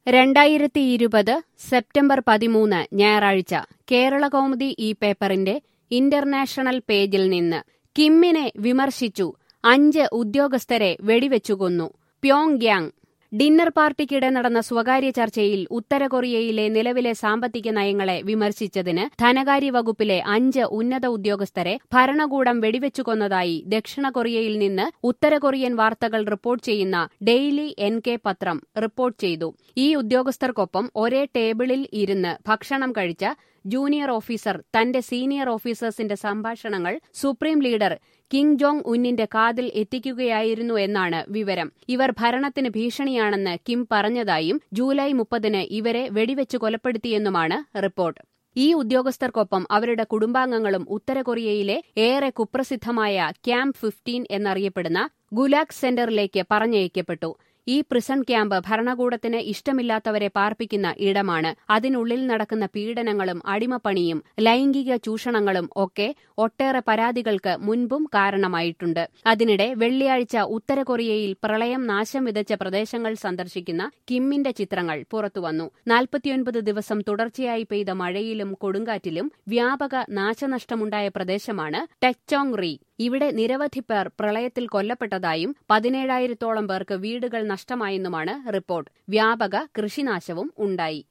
രണ്ടായിരത്തി ഇരുപത് സെപ്റ്റംബർ പതിമൂന്ന് ഞായറാഴ്ച കേരളകൗമുദി ഈ പേപ്പറിന്റെ ഇന്റർനാഷണൽ പേജിൽ നിന്ന് കിമ്മിനെ വിമർശിച്ചു അഞ്ച് ഉദ്യോഗസ്ഥരെ വെടിവെച്ചു കൊന്നു പ്യോങ് യാങ് ഡിന്നർ പാർട്ടിക്കിടെ നടന്ന സ്വകാര്യ ചർച്ചയിൽ ഉത്തര കൊറിയയിലെ നിലവിലെ സാമ്പത്തിക നയങ്ങളെ വിമർശിച്ചതിന് ധനകാര്യ വകുപ്പിലെ അഞ്ച് ഉന്നത ഉദ്യോഗസ്ഥരെ ഭരണകൂടം വെടിവെച്ചു കൊന്നതായി ദക്ഷിണ കൊറിയയിൽ നിന്ന് ഉത്തര കൊറിയൻ വാർത്തകൾ റിപ്പോർട്ട് ചെയ്യുന്ന ഡെയിലി എൻ കെ പത്രം റിപ്പോർട്ട് ചെയ്തു ഈ ഉദ്യോഗസ്ഥർക്കൊപ്പം ഒരേ ടേബിളിൽ ഇരുന്ന് ഭക്ഷണം കഴിച്ച ജൂനിയർ ഓഫീസർ തന്റെ സീനിയർ ഓഫീസേഴ്സിന്റെ സംഭാഷണങ്ങൾ സുപ്രീം ലീഡർ കിങ് ജോങ് ഉന്നിന്റെ കാതിൽ എത്തിക്കുകയായിരുന്നു എന്നാണ് വിവരം ഇവർ ഭരണത്തിന് ഭീഷണിയാണെന്ന് കിം പറഞ്ഞതായും ജൂലൈ മുപ്പതിന് ഇവരെ വെടിവെച്ച് കൊലപ്പെടുത്തിയെന്നുമാണ് റിപ്പോർട്ട് ഈ ഉദ്യോഗസ്ഥർക്കൊപ്പം അവരുടെ കുടുംബാംഗങ്ങളും ഉത്തര കൊറിയയിലെ ഏറെ കുപ്രസിദ്ധമായ ക്യാമ്പ് ഫിഫ്റ്റീൻ എന്നറിയപ്പെടുന്ന ഗുലാഗ് സെന്ററിലേക്ക് പറഞ്ഞയക്കപ്പെട്ടു ഈ പ്രിസൺ ക്യാമ്പ് ഭരണകൂടത്തിന് ഇഷ്ടമില്ലാത്തവരെ പാർപ്പിക്കുന്ന ഇടമാണ് അതിനുള്ളിൽ നടക്കുന്ന പീഡനങ്ങളും അടിമപ്പണിയും ലൈംഗിക ചൂഷണങ്ങളും ഒക്കെ ഒട്ടേറെ പരാതികൾക്ക് മുൻപും കാരണമായിട്ടുണ്ട് അതിനിടെ വെള്ളിയാഴ്ച ഉത്തര കൊറിയയിൽ പ്രളയം നാശം വിതച്ച പ്രദേശങ്ങൾ സന്ദർശിക്കുന്ന കിമ്മിന്റെ ചിത്രങ്ങൾ പുറത്തുവന്നു നാൽപ്പത്തിയൊൻപത് ദിവസം തുടർച്ചയായി പെയ്ത മഴയിലും കൊടുങ്കാറ്റിലും വ്യാപക നാശനഷ്ടമുണ്ടായ പ്രദേശമാണ് ടെക്ചോങ് റീ ഇവിടെ നിരവധി പേർ പ്രളയത്തിൽ കൊല്ലപ്പെട്ടതായും പതിനേഴായിരത്തോളം പേർക്ക് വീടുകൾ നഷ്ടമായെന്നുമാണ് റിപ്പോർട്ട് വ്യാപക കൃഷിനാശവും ഉണ്ടായി